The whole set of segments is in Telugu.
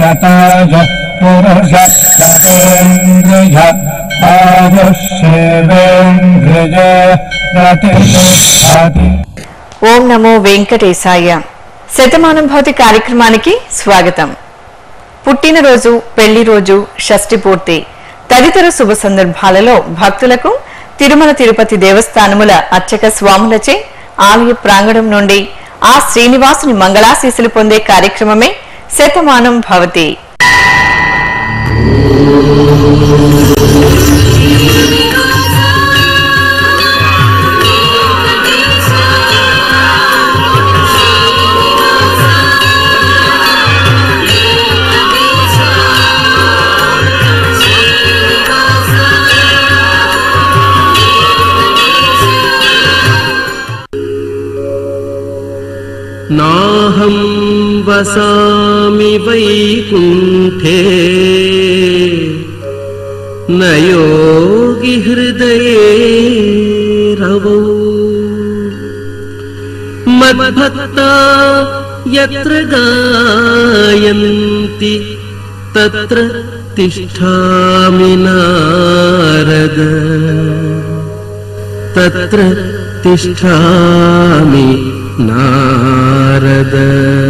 शताय पुरुष शतेन्द्रिय आयुष्येवेन्द्रिय प्रतिष्ठति ఓం నమో వెంకటేశాయ శతమానం భౌతి కార్యక్రమానికి స్వాగతం పుట్టినరోజు పెళ్లి రోజు షష్ఠి పూర్తి తదితర శుభ సందర్భాలలో భక్తులకు తిరుమల తిరుపతి దేవస్థానముల అర్చక స్వాములచే ఆలయ ప్రాంగణం నుండి ఆ శ్రీనివాసుని మంగళాశీసులు పొందే కార్యక్రమమే శతమానం భవతి नाहं वसामि वैकुण्ठे न योगि हृदये रवौ मद्भक्ता यत्र गायन्ति तत्र तिष्ठामि नारद तत्र तिष्ठामि नारद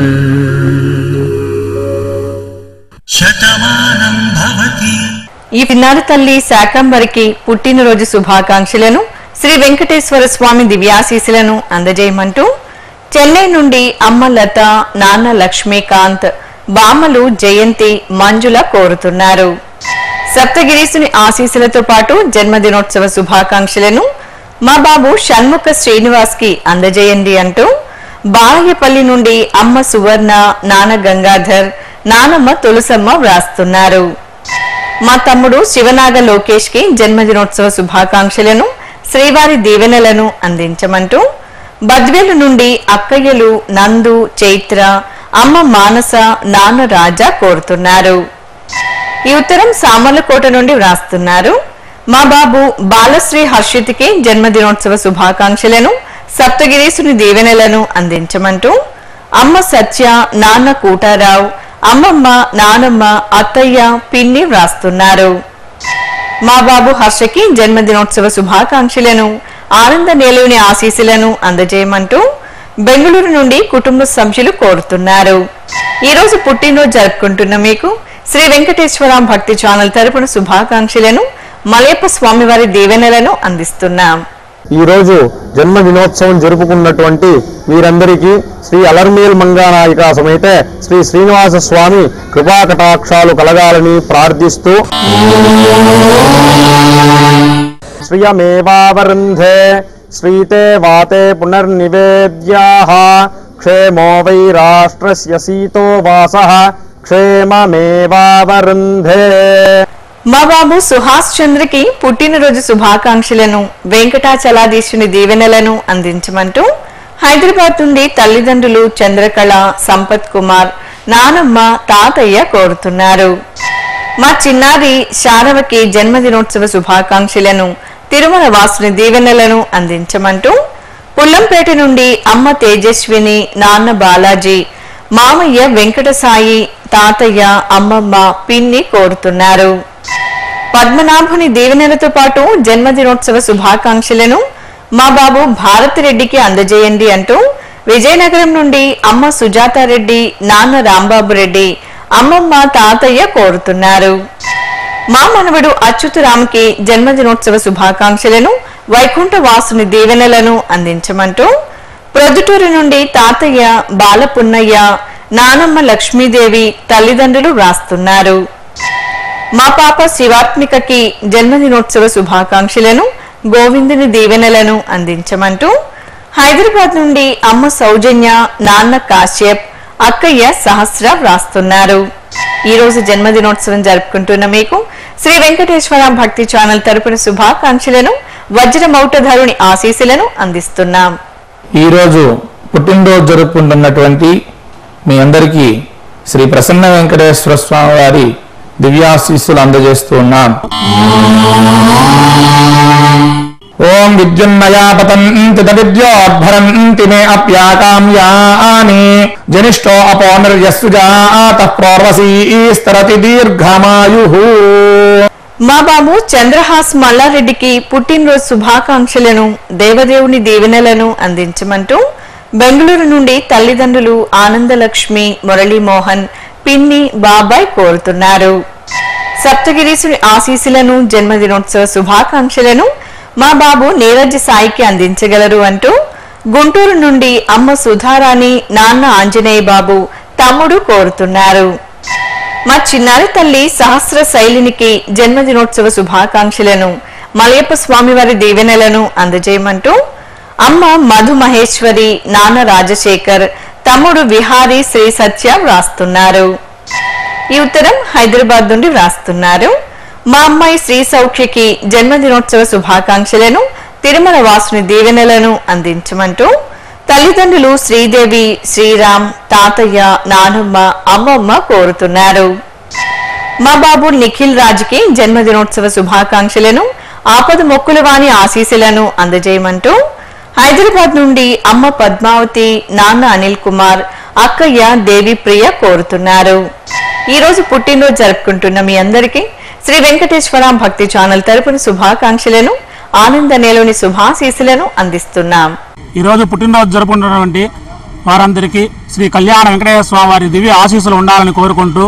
शतमानं भवति ఈ పిన్నారి తల్లి శాకంబరికి పుట్టినరోజు శుభాకాంక్షలను శ్రీ వెంకటేశ్వర స్వామి దివ్యాశీసులను అందజేయమంటూ చెన్నై నుండి అమ్మ లత నాన్న లక్ష్మీకాంత్ బామ్మలు జయంతి మంజుల కోరుతున్నారు సప్తగిరీసుని ఆశీస్సులతో పాటు జన్మదినోత్సవ శుభాకాంక్షలను మా బాబు షణ్ముఖ శ్రీనివాస్ కి అందజేయండి అంటూ బాలయ్యపల్లి నుండి అమ్మ సువర్ణ నాన్న గంగాధర్ నానమ్మ తులసమ్మ వ్రాస్తున్నారు మా తమ్ముడు శివనాగ లోకేష్ కి జన్మదినోత్సవ శుభాకాంక్షలను శ్రీవారి దీవెనలను అందించమంటూ బద్వేలు నుండి అక్కయ్యలు నందు చైత్ర అమ్మ మానస నాన్న రాజా కోరుతున్నారు ఈ ఉత్తరం సామర్లకోట నుండి వ్రాస్తున్నారు మా బాబు బాలశ్రీ హర్షిత్కి జన్మదినోత్సవ శుభాకాంక్షలను సప్తగిరీసుని దీవెనలను అందించమంటూ అమ్మ సత్య నాన్న కూటారావు అమ్మమ్మ నానమ్మ అత్తయ్య పిన్ని వ్రాస్తున్నారు మా బాబు హర్షకి జన్మదినోత్సవ శుభాకాంక్షలను ఆనంద నేలుని ఆశీస్సులను అందజేయమంటూ బెంగళూరు నుండి కుటుంబ సభ్యులు కోరుతున్నారు ఈ రోజు పుట్టినరోజు జరుపుకుంటున్న మీకు శ్రీ వెంకటేశ్వర భక్తి ఛానల్ తరపున శుభాకాంక్షలను మలయప్ప స్వామివారి దీవెనలను అందిస్తున్నాం ఈ రోజు జన్మదినోత్సవం జరుపుకున్నటువంటి వీరందరికీ శ్రీ అలర్మేల్ మంగానాయిక సమేత శ్రీ శ్రీనివాస స్వామి కృపాకటాక్షాలు కలగాలని ప్రార్థిస్తూ శ్రియమేవావరుంధే శ్రీతే వాతే పునర్నివేద్యాః క్షేమో వై రాష్ట్రస్య సీతో వాసః క్షేమమేవావరుంధే మా బాబు సుహాస్ చంద్రకి పుట్టినరోజు శుభాకాంక్షలను వెంకటాచలాధీశుని దీవెనలను అందించమంటూ హైదరాబాద్ నుండి తల్లిదండ్రులు చంద్రకళ సంపత్ కుమార్ నానమ్మ తాతయ్య కోరుతున్నారు మా చిన్నారి శారవకి జన్మదినోత్సవ శుభాకాంక్షలను తిరుమల వాసుని దీవెనలను అందించమంటూ పుల్లంపేట నుండి అమ్మ తేజస్విని నాన్న బాలాజీ మామయ్య వెంకటసాయి తాతయ్య అమ్మమ్మ పిన్ని కోరుతున్నారు పద్మనాభుని దీవెనలతో పాటు జన్మదినోత్సవ శుభాకాంక్షలను మా బాబు భారతిరెడ్డికి అందజేయండి అంటూ విజయనగరం నుండి అమ్మ సుజాతారెడ్డి నాన్న రాంబాబు రెడ్డి అమ్మమ్మ తాతయ్య కోరుతున్నారు మా మనవడు అచ్యుతరామ్కి జన్మదినోత్సవ శుభాకాంక్షలను వైకుంఠ వాసుని దీవెనలను అందించమంటూ ప్రొద్దుటూరు నుండి తాతయ్య బాలపున్నయ్య నానమ్మ లక్ష్మీదేవి తల్లిదండ్రులు వ్రాస్తున్నారు మా పాప శివాత్మికకి జన్మదినోత్సవ శుభాకాంక్షలను గోవిందుని దీవెనలను అందించమంటూ హైదరాబాద్ నుండి అమ్మ సౌజన్య నాన్న కాశ్యప్ అక్కయ్య సహస్ర వ్రాస్తున్నారు ఈ రోజు జన్మదినోత్సవం జరుపుకుంటున్న మీకు శ్రీ వెంకటేశ్వర భక్తి ఛానల్ తరపున శుభాకాంక్షలను వజ్రమౌటధరుని ఆశీస్సులను అందిస్తున్నాం ఈరోజు పుట్టినరోజు జరుపుకుంటున్నటువంటి మీ అందరికీ శ్రీ ప్రసన్న వెంకటేశ్వర స్వామి వారి దివ్యాశీస్సులు అందజేస్తూ ఉన్నాం ఓం విద్యున్నయా పతంతి విద్యోద్భరంతి మే అప్యాకామ్యాని జనిష్టో అపో నిర్యస్సు జాత ప్రోర్వసీస్తరతి దీర్ఘమాయు మా బాబు చంద్రహాస్ మల్లారెడ్డికి పుట్టినరోజు శుభాకాంక్షలను దేవదేవుని దీవెనలను అందించమంటూ బెంగళూరు నుండి తల్లిదండ్రులు ఆనందలక్ష్మి మురళీమోహన్ పిన్ని బాబాయ్ కోరుతున్నారు సప్తగిరీసుని ఆశీస్సులను జన్మదినోత్సవ శుభాకాంక్షలను మా బాబు నీరజ్ సాయికి అందించగలరు అంటూ గుంటూరు నుండి అమ్మ సుధారాణి నాన్న ఆంజనేయ బాబు తమ్ముడు కోరుతున్నారు మా చిన్నారి తల్లి సహస్ర శైలినికి జన్మదినోత్సవ శుభాకాంక్షలను మలయప్ప స్వామివారి దీవెనలను అందజేయమంటూ అమ్మ మధు మహేశ్వరి నాన్న రాజశేఖర్ తమ్ముడు విహారీ శ్రీ సత్య వ్రాస్తున్నారు ఈ ఉత్తరం హైదరాబాద్ నుండి వ్రాస్తున్నారు మా అమ్మాయి శ్రీ సౌఖ్యకి జన్మదినోత్సవ శుభాకాంక్షలను తిరుమల వాసుని దీవెనలను అందించమంటూ తల్లిదండ్రులు శ్రీదేవి శ్రీరామ్ తాతయ్య నానమ్మ అమ్మమ్మ కోరుతున్నారు మా బాబు నిఖిల్ రాజుకి జన్మదినోత్సవ శుభాకాంక్షలను ఆపద మొక్కుల వాణి ఆశీస్సులను అందజేయమంటూ హైదరాబాద్ నుండి అమ్మ పద్మావతి నాన్న అనిల్ కుమార్ అక్కయ్య దేవి ప్రియ కోరుతున్నారు ఈ రోజు పుట్టినరోజు జరుపుకుంటున్న మీ అందరికీ శ్రీ వెంకటేశ్వర భక్తి ఛానల్ తరపున శుభాకాంక్షలను ఆనంద నేలోని శుభాశీస్సులను అందిస్తున్నాం ఈరోజు పుట్టినరోజు జరుపుకుంటున్నటువంటి వారందరికీ శ్రీ కళ్యాణ వెంకటేశ్వర స్వామి వారి దివ్య ఆశీస్సులు ఉండాలని కోరుకుంటూ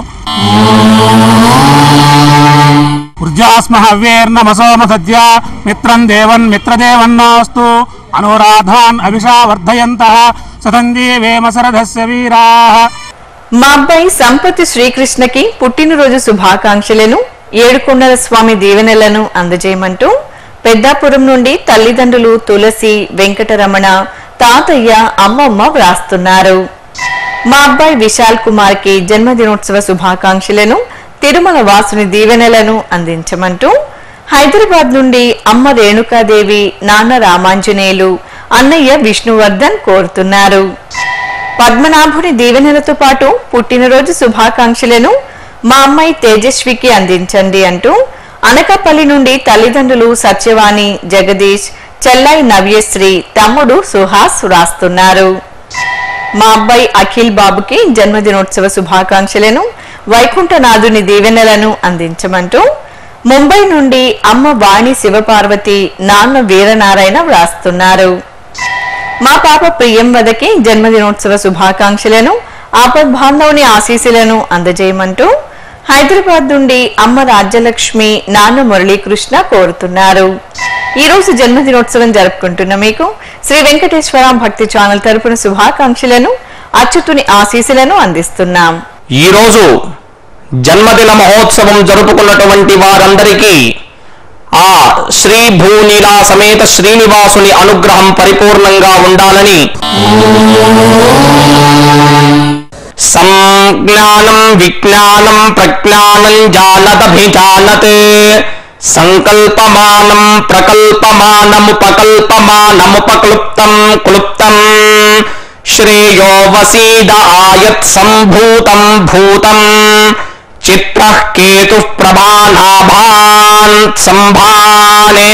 ఉర్జాస్మ హవ్యేర్నమసోమ సద్య మిత్రం దేవన్ మిత్రదేవన్నాస్తు అనురాధాన్ అభిషా వర్ధయంత సతంజీవేమ సరథస్య వీరా మా అబ్బాయి సంపత్తి శ్రీకృష్ణకి పుట్టినరోజు శుభాకాంక్షలను ఏడుకొండల స్వామి దీవెనలను అందజేయమంటూ పెద్దాపురం నుండి తల్లిదండ్రులు తులసి వెంకటరమణ తాతయ్య అమ్మమ్మ వ్రాస్తున్నారు మా అబ్బాయి విశాల్ కుమార్ కి జన్మదినోత్సవ శుభాకాంక్షలను తిరుమల వాసుని దీవెనలను అందించమంటూ హైదరాబాద్ నుండి అమ్మ రేణుకాదేవి నాన్న రామాంజనేయులు అన్నయ్య విష్ణువర్ధన్ కోరుతున్నారు పద్మనాభుని దీవెనలతో పాటు పుట్టినరోజు శుభాకాంక్షలను మా అమ్మాయి తేజస్వికి అందించండి అంటూ అనకాపల్లి నుండి తల్లిదండ్రులు సత్యవాణి జగదీష్ చెల్లాయి నవ్యశ్రీ తమ్ముడు సుహాస్ రాస్తున్నారు మా అబ్బాయి అఖిల్ బాబుకి జన్మదినోత్సవ శుభాకాంక్షలను వైకుంఠనాథుని దీవెనలను అందించమంటూ ముంబై నుండి అమ్మ వాణి శివపార్వతి నాన్న వీరనారాయణ వ్రాస్తున్నారు మా పాప ప్రియంవదకి జన్మదినోత్సవ శుభాకాంక్షలను ఆపద్బాంధవుని ఆశీస్సులను అందజేయమంటూ హైదరాబాద్ నుండి అమ్మ రాజ్యలక్ష్మి నాన్న మురళీకృష్ణ కోరుతున్నారు ఈ రోజు జన్మదినోత్సవం జరుపుకుంటున్న మీకు శ్రీ వెంకటేశ్వర భక్తి ఛానల్ తరపున శుభాకాంక్షలను అచ్యుతుని ఆశీస్సులను అందిస్తున్నాం ఈరోజు జన్మదిన మహోత్సవం జరుపుకున్నటువంటి వారందరికీ ఆ శ్రీ భూనీలా సమేత శ్రీనివాసుని అనుగ్రహం పరిపూర్ణంగా ఉండాలని సంజ్ఞానం విజ్ఞానం ప్రజ్ఞానం జానదభిజానత్ సంకల్పమానం ప్రకల్పమానముపకల్పమానముపక్లుప్తం క్లుప్తం శ్రేయో వసీద ఆయత్ సంభూతం భూతం చిత్రః కేతు ప్రభానాభాన్ సంభానే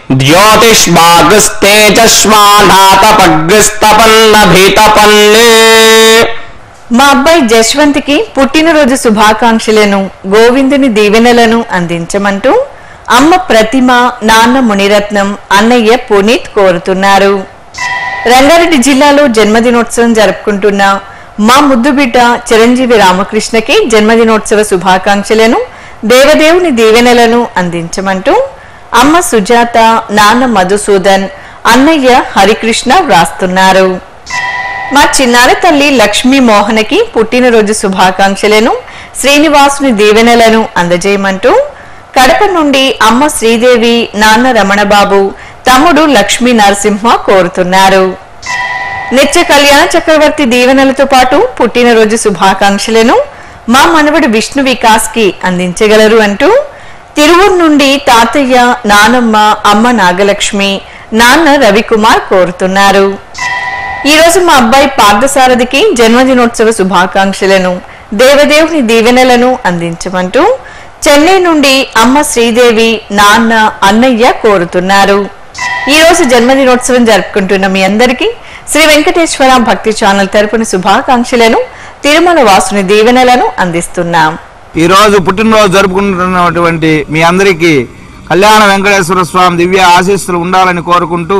ద్యోతిష్మాగస్తేజస్వానాతపగ్స్తపన్నభితపన్నే మా అబ్బాయి జశ్వంత్కి పుట్టినరోజు శుభాకాంక్షలను గోవిందుని దీవెనలను అందించమంటూ అమ్మ ప్రతిమ నాన్న మునిరత్నం అన్నయ్య పునీత్ కోరుతున్నారు రంగారెడ్డి జిల్లాలో జన్మదినోత్సవం జరుపుకుంటున్న మా ముద్దు బిడ్డ చిరంజీవి రామకృష్ణకి జన్మదినోత్సవ శుభాకాంక్షలను దేవదేవుని దీవెనలను అందించమంటూ అమ్మ సుజాత నాన్న మధుసూదన్ అన్నయ్య హరికృష్ణ వ్రాస్తున్నారు మా చిన్నారి తల్లి లక్ష్మీ మోహనకి పుట్టినరోజు శుభాకాంక్షలను శ్రీనివాసుని దీవెనలను అందజేయమంటూ కడప నుండి అమ్మ శ్రీదేవి నాన్న రమణబాబు తమ్ముడు లక్ష్మీ నరసింహ కోరుతున్నారు నిత్య కళ్యాణ చక్రవర్తి దీవెనలతో పాటు పుట్టినరోజు శుభాకాంక్షలను మా మనవడు విష్ణు వికాస్ కి అందించగలరు అంటూ తిరువూరు నుండి తాతయ్య నానమ్మ అమ్మ నాగలక్ష్మి నాన్న రవికుమార్ కోరుతున్నారు ఈ రోజు మా అబ్బాయి పార్థసారథికి జన్మదినోత్సవ శుభాకాంక్షలను దేవదేవుని దీవెనలను అందించమంటూ చెన్నై నుండి అమ్మ శ్రీదేవి నాన్న అన్నయ్య కోరుతున్నారు ఈ రోజు జన్మదినోత్సవం జరుపుకుంటున్న మీ అందరికీ శ్రీ వెంకటేశ్వర భక్తి ఛానల్ తరపున శుభాకాంక్షలను తిరుమల వాసుని దీవెనలను అందిస్తున్నాం ఈ రోజు పుట్టినరోజు జరుపుకుంటున్నటువంటి మీ అందరికీ కళ్యాణ వెంకటేశ్వర స్వామి దివ్య ఆశీస్సులు ఉండాలని కోరుకుంటూ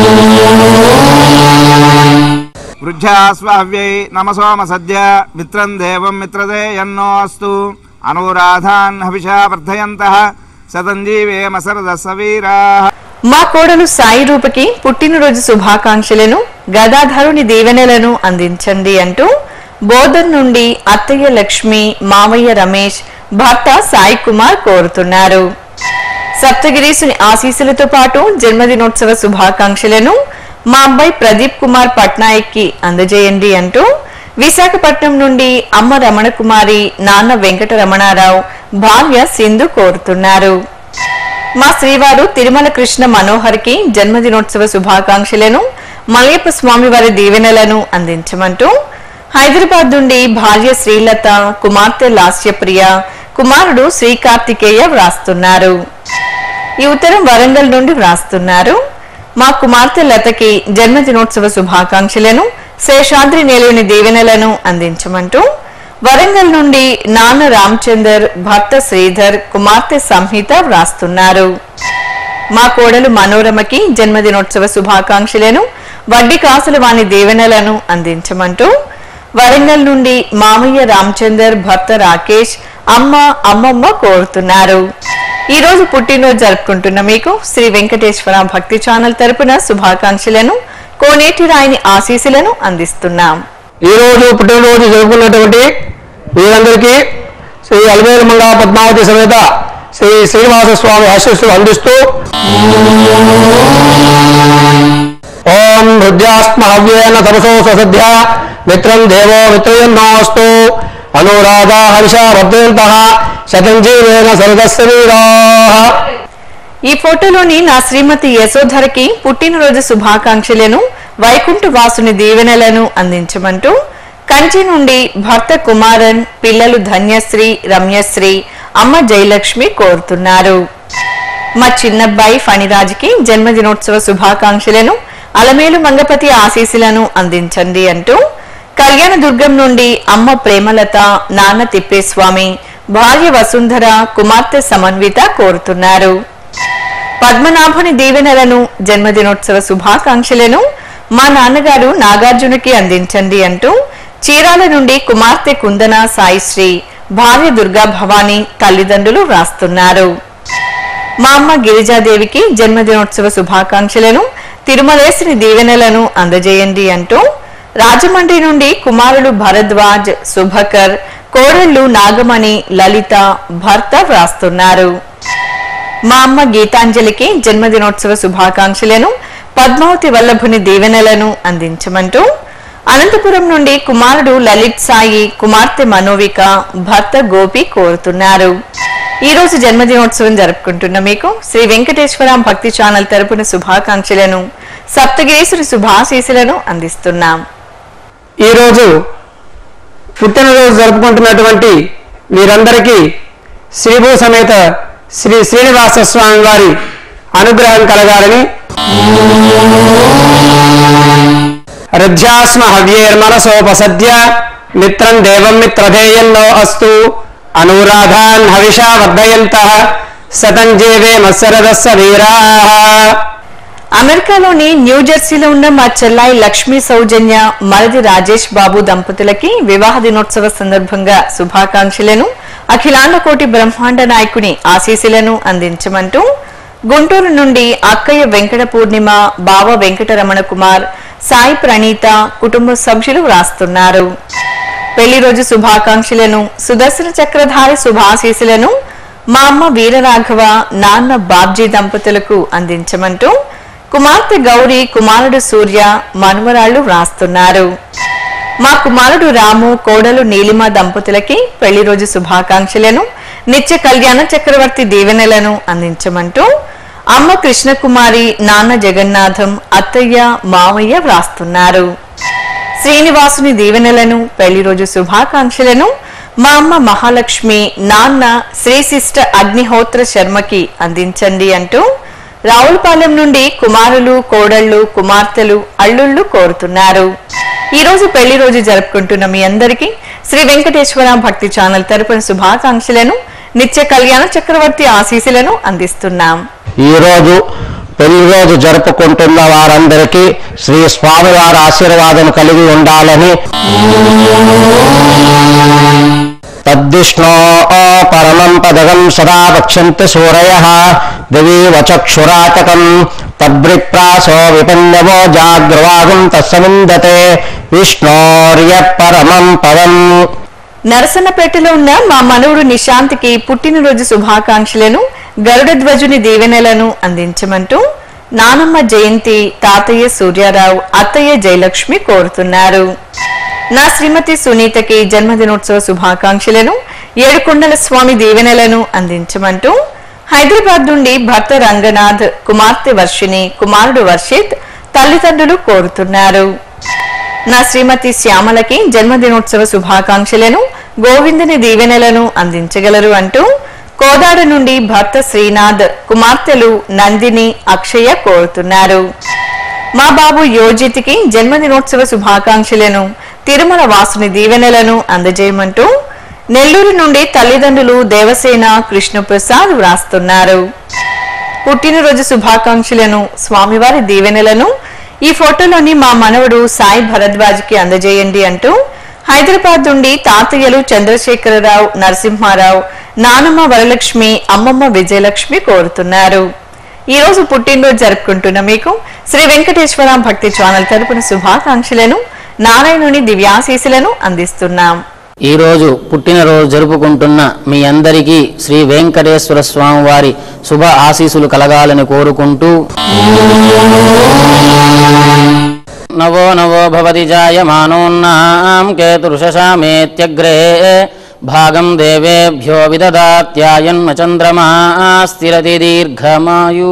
వృద్ధాస్వావ్యై నమసోమ సద్య మిత్రం దేవం మిత్రదే ఎన్నో అస్తు అనురాధాన్ హవిషా వర్ధయంత శతంజీవేమ సరద సవీరా మా కోడలు సాయి రూపకి పుట్టినరోజు శుభాకాంక్షలను గదాధరుని దీవెనలను అందించండి అంటూ బోధన్ నుండి అత్తయ్య లక్ష్మి మావయ్య రమేష్ భర్త సాయి కుమార్ కోరుతున్నారు సప్తగిరీసుని ఆశీస్సులతో పాటు జన్మదినోత్సవ శుభాకాంక్షలను మా అబ్బాయి ప్రదీప్ కుమార్ పట్నాయక్ కి అందజేయండి అంటూ విశాఖపట్నం నుండి అమ్మ రమణ కుమారి నాన్న వెంకట రమణారావు భార్య సింధు కోరుతున్నారు మా శ్రీవారు తిరుమల కృష్ణ మనోహర్ కి జన్మదినోత్సవ శుభాకాంక్షలను మలయప్ప స్వామి వారి దీవెనలను అందించమంటూ హైదరాబాద్ నుండి భార్య శ్రీలత కుమార్తె లాస్యప్రియ కుమారుడు శ్రీ కార్తికేయ వ్రాస్తున్నారు ఈ ఉత్తరం వరంగల్ నుండి వ్రాస్తున్నారు మా కుమార్తె లతకి జన్మదినోత్సవ శుభాకాంక్షలను శేషాద్రి నేలని దీవెనలను అందించమంటూ వరంగల్ నుండి నాన్న రామచందర్ భర్త శ్రీధర్ కుమార్తె సంహిత వ్రాస్తున్నారు మా కోడలు మనోరమకి జన్మదినోత్సవ శుభాకాంక్షలను వడ్డీ కాసుల వాణి దీవెనలను అందించమంటూ వరంగల్ నుండి మామయ్య రామచందర్ భర్త రాకేష్ అమ్మ అమ్మమ్మ కోరుతున్నారు ఈ రోజు పుట్టినరోజు జరుపుకుంటున్న మీకు శ్రీ వెంకటేశ్వర భక్తి ఛానల్ తరపున శుభాకాంక్షలను కోనేటి రాయిని ఆశీస్సులను అందిస్తున్నాం ఈ రోజు పుట్టినరోజు జరుపుకున్నటువంటి వీరందరికీ శ్రీ అలవేలు మంగా పద్మావతి సమేత శ్రీ శ్రీనివాస స్వామి ఆశీస్సులు అందిస్తూ ఓం హృద్యాస్మ హవ్యేన తపసో ససధ్య మిత్రం దేవో మిత్రయన్నోస్తు అనురాధా హర్ష వర్ధయంత శతంజీవేన సర్గస్వీరా ఈ ఫోటోలోని నా శ్రీమతి యశోధరకి పుట్టినరోజు శుభాకాంక్షలను వైకుంఠ వాసుని దీవెనలను అందించమంటూ కంచి నుండి భర్త కుమారన్ పిల్లలు ధన్యశ్రీ రమ్యశ్రీ అమ్మ జయలక్ష్మి కోరుతున్నారు మా చిన్నబ్బాయి ఫణిరాజ్కి జన్మదినోత్సవ శుభాకాంక్షలను అలమేలు మంగపతి ఆశీస్సులను అందించండి అంటూ కళ్యాణ దుర్గం నుండి అమ్మ ప్రేమలత నాన్న తిప్పేస్వామి భార్య వసుంధర కుమార్తె సమన్విత కోరుతున్నారు పద్మనాభుని దీవెనలను జన్మదినోత్సవ శుభాకాంక్షలను మా నాన్నగారు నాగార్జునకి అందించండి అంటూ చీరాల నుండి కుమార్తె కుందన సాయిశ్రీ భార్య దుర్గా భవానీ తల్లిదండ్రులు వ్రాస్తున్నారు మా అమ్మ గిరిజాదేవికి జన్మదినోత్సవ శుభాకాంక్షలను తిరుమలేశ్వరి దీవెనలను అందజేయండి అంటూ రాజమండ్రి నుండి కుమారులు భరద్వాజ్ శుభకర్ కోడళ్లు నాగమణి లలిత భర్త వ్రాస్తున్నారు మా అమ్మ గీతాంజలికి జన్మదినోత్సవ శుభాకాంక్షలను పద్మావతి వల్లభుని దీవెనలను అందించమంటూ అనంతపురం నుండి కుమారుడు లలిత్ సాయి కుమార్తె మనోవిక భర్త గోపి కోరుతున్నారు ఈ రోజు జన్మదినోత్సవం జరుపుకుంటున్న మీకు శ్రీ వెంకటేశ్వర భక్తి ఛానల్ తరపున శుభాకాంక్షలను సప్తగిరీశ్వరి శుభాశీసులను అందిస్తున్నాం ఈరోజు పుట్టినరోజు జరుపుకుంటున్నటువంటి వీరందరికీ శ్రీభూ సమేత శ్రీ శ్రీనివాస స్వామి వారి అనుగ్రహం కలగాలని హృద్యాస్మ హవ్యేర్మనసోపసద్య మిత్రం దేవం మిత్రధేయన్నో అస్తు అనురాధాన్ హవిషా వర్ధయంత శతంజీవే మత్సరదస్స వీరా అమెరికాలోని న్యూ జెర్సీలో ఉన్న మా చెల్లాయి లక్ష్మీ సౌజన్య మరది రాజేష్ బాబు దంపతులకి వివాహ దినోత్సవ సందర్భంగా శుభాకాంక్షలను అఖిలాండ కోటి బ్రహ్మాండ నాయకుని ఆశీస్సులను అందించమంటూ గుంటూరు నుండి అక్కయ్య వెంకట పూర్ణిమ బావ వెంకటరమణ కుమార్ సాయి ప్రణీత కుటుంబ సభ్యులు వ్రాస్తున్నారు పెళ్లి రోజు శుభాకాంక్షలను సుదర్శన చక్రధారి శుభాశీసులను మా అమ్మ వీరరాఘవ నాన్న బాబ్జీ దంపతులకు అందించమంటూ కుమార్తె గౌరీ కుమారుడు సూర్య మనుమరాళ్లు వ్రాస్తున్నారు మా కుమారుడు రాము కోడలు నీలిమ దంపతులకి పెళ్లి రోజు శుభాకాంక్షలను నిత్య కళ్యాణ చక్రవర్తి దీవెనలను అందించమంటూ అమ్మ కృష్ణకుమారి నాన్న జగన్నాథం అత్తయ్య మావయ్య వ్రాస్తున్నారు శ్రీనివాసుని దీవెనలను పెళ్లి రోజు శుభాకాంక్షలను మా అమ్మ మహాలక్ష్మి నాన్న శ్రీశిష్ట అగ్నిహోత్ర శర్మకి అందించండి అంటూ రావులపాలెం నుండి కుమారులు కోడళ్ళు కుమార్తెలు అల్లుళ్ళు కోరుతున్నారు ఈ రోజు పెళ్లి రోజు జరుపుకుంటున్న మీ అందరికీ శ్రీ వెంకటేశ్వర భక్తి ఛానల్ తరపున శుభాకాంక్షలను నిత్య కళ్యాణ చక్రవర్తి ఆశీస్సులను అందిస్తున్నాం ఈరోజు పెళ్లి రోజు జరుపుకుంటున్న వారందరికీ శ్రీ స్వామివారి ఆశీర్వాదం కలిగి ఉండాలని తద్దిష్ణో పరమం పదగం సదా వక్ష్యంతి సూరయ దివీవ చక్షురాతకం తద్విప్రాసో విపన్నవో జాగ్రవాగం తస్సమిందతే విష్ణోర్య పరమం పదం నరసన్నపేటలో ఉన్న మా మనవుడు నిశాంత్కి పుట్టినరోజు శుభాకాంక్షలను గరుడ ధ్వజుని దీవెనలను అందించమంటూ నానమ్మ జయంతి తాతయ్య సూర్యారావు అత్తయ్య జయలక్ష్మి కోరుతున్నారు నా శ్రీమతి సునీతకి జన్మదినోత్సవ శుభాకాంక్షలను ఏడుకొండల స్వామి దీవెనలను అందించమంటూ హైదరాబాద్ నుండి భర్త రంగనాథ్ కుమార్తె వర్షిణి కుమారుడు వర్షిత్ తల్లిదండ్రులు కోరుతున్నారు నా శ్రీమతి శ్యామలకి జన్మదినోత్సవ శుభాకాంక్షలను గోవిందుని దీవెనలను అందించగలరు అంటూ కోదాడ నుండి భర్త శ్రీనాథ్ కుమార్తెలు నందిని అక్షయ కోరుతున్నారు మా బాబు యోజిత్కి జన్మదినోత్సవ శుభాకాంక్షలను తిరుమల వాసుని దీవెనలను అందజేయమంటూ నెల్లూరు నుండి తల్లిదండ్రులు దేవసేన కృష్ణప్రసాద్ వ్రాస్తున్నారు పుట్టినరోజు శుభాకాంక్షలను స్వామివారి దీవెనలను ఈ ఫోటోలోని మా మనవడు సాయి భరద్వాజ్కి అందజేయండి అంటూ హైదరాబాద్ నుండి తాతయ్యలు చంద్రశేఖరరావు నరసింహారావు నానమ్మ వరలక్ష్మి అమ్మమ్మ విజయలక్ష్మి కోరుతున్నారు ఈ రోజు పుట్టినరోజు జరుపుకుంటున్న మీకు శ్రీ వెంకటేశ్వర భక్తి ఛానల్ తరపున శుభాకాంక్షలను నారాయణుని దివ్యాశీసులను అందిస్తున్నాం ఈ రోజు పుట్టినరోజు జరుపుకుంటున్న మీ అందరికీ శ్రీ వెంకటేశ్వర స్వామి వారి శుభ ఆశీస్సులు కలగాలని కోరుకుంటూ నవో నవో భవతి జాయమానోన్నాం కేతురుషామేత్యగ్రే భాగం దేవేభ్యో విదదాత్యాయన్మ చంద్రమా స్థిరతి దీర్ఘమాయు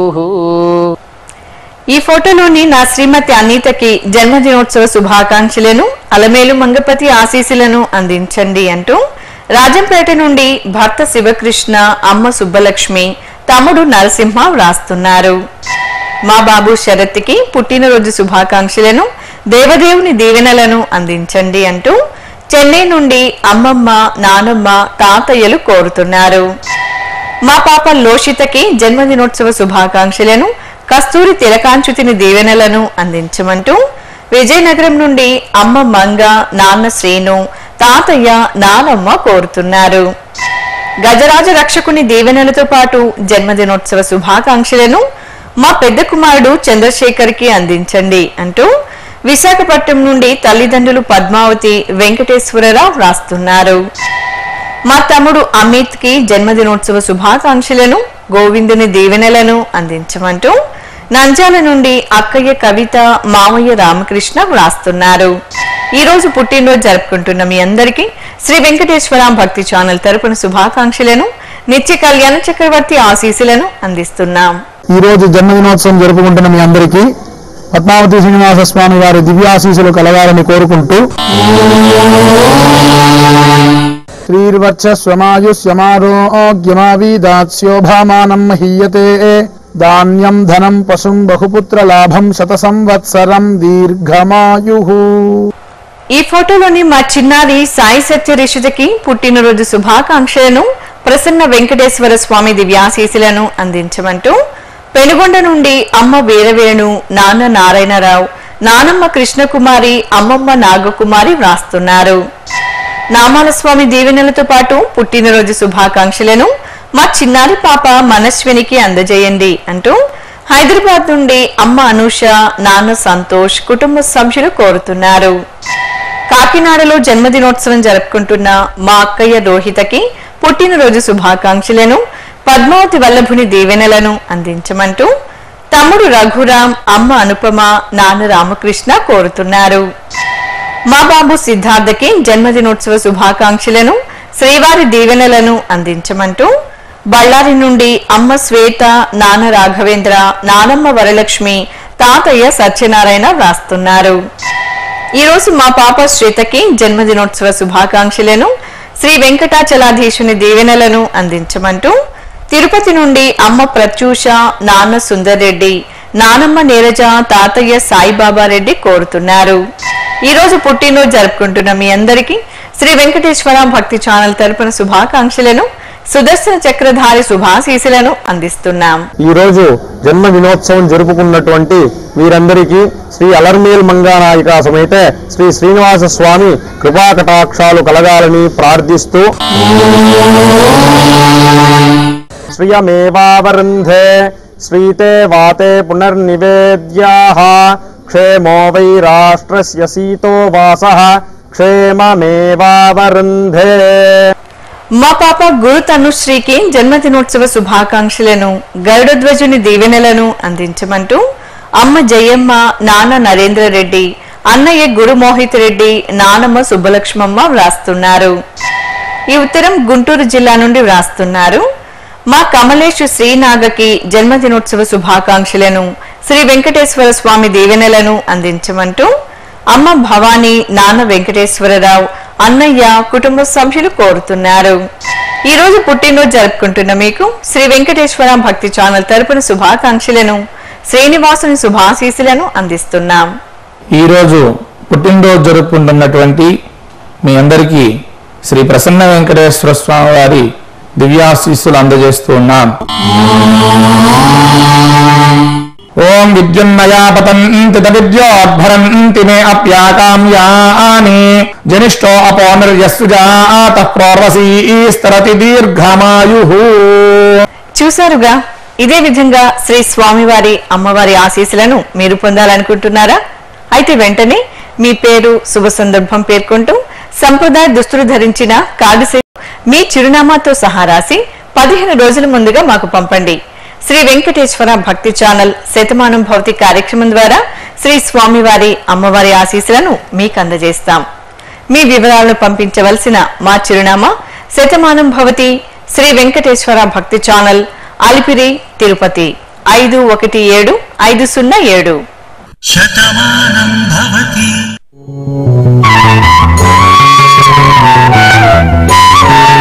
ఈ ఫోటోలోని నా శ్రీమతి అనీతకి జన్మదినోత్సవ శుభాకాంక్షలను అలమేలు మంగపతి ఆశీస్సులను అందించండి అంటూ రాజంపేట నుండి భర్త శివకృష్ణ అమ్మ సుబ్బలక్ష్మి తమ్ముడు నరసింహ వ్రాస్తున్నారు మా బాబు శరత్కి పుట్టినరోజు శుభాకాంక్షలను దేవదేవుని దీవెనలను అందించండి అంటూ చెన్నై నుండి అమ్మమ్మ నానమ్మ తాతయ్యలు కోరుతున్నారు మా పాప లోషితకి జన్మదినోత్సవ శుభాకాంక్షలను కస్తూరి తిలకాంచుతిని దీవెనలను అందించమంటూ విజయనగరం నుండి అమ్మ మంగ నాన్న శ్రీను తాతయ్య నానమ్మ కోరుతున్నారు గజరాజ రక్షకుని దీవెనలతో పాటు జన్మదినోత్సవ శుభాకాంక్షలను మా పెద్ద కుమారుడు చంద్రశేఖర్కి అందించండి అంటూ విశాఖపట్నం నుండి తల్లిదండ్రులు పద్మావతి వెంకటేశ్వరరావు వ్రాస్తున్నారు మా తమ్ముడు అమిత్ కి జన్మదినోత్సవ శుభాకాంక్షలను గోవిందుని దీవెనలను అందించమంటూ నంజాల నుండి అక్కయ్య కవిత మామయ్య రామకృష్ణ వ్రాస్తున్నారు ఈ రోజు పుట్టినరోజు జరుపుకుంటున్న మీ అందరికీ శ్రీ వెంకటేశ్వర భక్తి ఛానల్ తరపున శుభాకాంక్షలను నిత్య కళ్యాణ చక్రవర్తి ఆశీస్సులను అందిస్తున్నాం ఈ రోజు జన్మదినోత్సవం జరుపుకుంటున్న మీ అందరికీ పద్మావతి శ్రీనివాస స్వామి వారి దివ్యాశీసులు కలగాలని కోరుకుంటూ శ్రీర్వచ్చస్వమాయుష్యమారోగ్యమావీదాస్యోభామానం మహీయతే ధాన్యం ధనం పశుం బహుపుత్ర లాభం శత సంవత్సరం దీర్ఘమాయు ఈ ఫోటోలోని మా చిన్నారి సాయి సత్య రిషితకి పుట్టినరోజు శుభాకాంక్షలను ప్రసన్న వెంకటేశ్వర స్వామి దివ్యాశీసులను అందించమంటూ పెనుగొండ నుండి అమ్మ వీరవేణు నాన్న నారాయణరావు నానమ్మ కృష్ణకుమారి అమ్మమ్మ నాగకుమారి వ్రాస్తున్నారు నామాల స్వామి దీవెనలతో పాటు పుట్టినరోజు శుభాకాంక్షలను మా చిన్నారి పాప మనస్వినికి అందజేయండి అంటూ హైదరాబాద్ నుండి అమ్మ అనూష నాన్న సంతోష్ కుటుంబ సభ్యులు కోరుతున్నారు కాకినాడలో జన్మదినోత్సవం జరుపుకుంటున్న మా అక్కయ్య రోహితకి పుట్టినరోజు శుభాకాంక్షలను పద్మావతి వల్లభుని దీవెనలను అందించమంటూ తమ్ముడు రఘురాం అమ్మ అనుపమ నాన్న రామకృష్ణ కోరుతున్నారు మా బాబు సిద్ధార్థకి జన్మదినోత్సవ శుభాకాంక్షలను శ్రీవారి దీవెనలను అందించమంటూ బళ్ళారి నుండి అమ్మ శ్వేత నాన్న రాఘవేంద్ర నానమ్మ వరలక్ష్మి తాతయ్య సత్యనారాయణ వ్రాస్తున్నారు ఈ రోజు మా పాప శ్వేతకి జన్మదినోత్సవ శుభాకాంక్షలను శ్రీ వెంకటాచలాధీశుని దీవెనలను అందించమంటూ తిరుపతి నుండి అమ్మ ప్రత్యూష నాన్న సుందర్ రెడ్డి నానమ్మ నీరజ తాతయ్య సాయిబాబా రెడ్డి కోరుతున్నారు ఈ రోజు పుట్టినరోజు జరుపుకుంటున్న మీ అందరికీ శ్రీ వెంకటేశ్వర భక్తి ఛానల్ తరపున శుభాకాంక్షలను సుదర్శన చక్రధారి శుభాశీసులను అందిస్తున్నాం ఈ రోజు జన్మ దినోత్సవం జరుపుకున్నటువంటి వీరందరికీ శ్రీ అలర్మేల్ మంగానాయిక సమేత శ్రీ శ్రీనివాస స్వామి కృపా కటాక్షాలు కలగాలని ప్రార్థిస్తూ శ్రియమేవావరుంధే శ్రీతే వాతే పునర్నివేద్యాః క్షేమో వై రాష్ట్రస్య సీతో వాసః క్షేమమేవావరుంధే మా పాప గురు తనుశ్రీకి జన్మదినోత్సవ శుభాకాంక్షలను గరుడధ్వజుని దీవెనలను అందించమంటూ అమ్మ జయమ్మ నాన్న నరేంద్ర రెడ్డి అన్నయ్య గురు మోహిత్ రెడ్డి నానమ్మ సుబ్బలక్ష్మమ్మ వ్రాస్తున్నారు ఈ ఉత్తరం గుంటూరు జిల్లా నుండి వ్రాస్తున్నారు మా కమలేష్ శ్రీనాగకి జన్మదినోత్సవ శుభాకాంక్షలను శ్రీ వెంకటేశ్వర స్వామి దీవెనలను అందించమంటూ అమ్మ భవానీ నాన్న వెంకటేశ్వరరావు అన్నయ్య కుటుంబ సభ్యులు కోరుతున్నారు ఈ రోజు పుట్టినరోజు జరుపుకుంటున్న మీకు శ్రీ వెంకటేశ్వర భక్తి ఛానల్ తరపున శుభాకాంక్షలను శ్రీనివాసుని శుభాశీసులను అందిస్తున్నాం ఈరోజు పుట్టినరోజు జరుపుకుంటున్నటువంటి మీ అందరికీ శ్రీ ప్రసన్న వెంకటేశ్వర స్వామి వారి దివ్యాశీస్సులు అందజేస్తూ ఉన్నాం ఓం విద్యున్నయా పతంతి విద్యోద్భరంతి మే అప్యాకామ్యాని జనిష్టో అపోనర్యస్సు జాత ప్రోర్వసీస్తరతి దీర్ఘమాయు చూశారుగా ఇదే విధంగా శ్రీ స్వామివారి అమ్మవారి ఆశీస్సులను మీరు పొందాలనుకుంటున్నారా అయితే వెంటనే మీ పేరు శుభ సందర్భం పేర్కొంటూ సంప్రదాయ దుస్తులు ధరించిన కార్డు సెట్ మీ చిరునామాతో సహా రాసి పదిహేను రోజుల ముందుగా మాకు పంపండి శ్రీ వెంకటేశ్వర భక్తి ఛానల్ శతమానం భౌతి కార్యక్రమం ద్వారా శ్రీ స్వామివారి అమ్మవారి ఆశీస్సులను మీకు అందజేస్తాం మీ వివరాలను పంపించవలసిన మా చిరునామా శతమానం భవతి శ్రీ వెంకటేశ్వర భక్తి ఛానల్ అలిపిరి తిరుపతి ఐదు ఒకటి ఏడు ఐదు సున్నా ఏడు శతమానం భవతి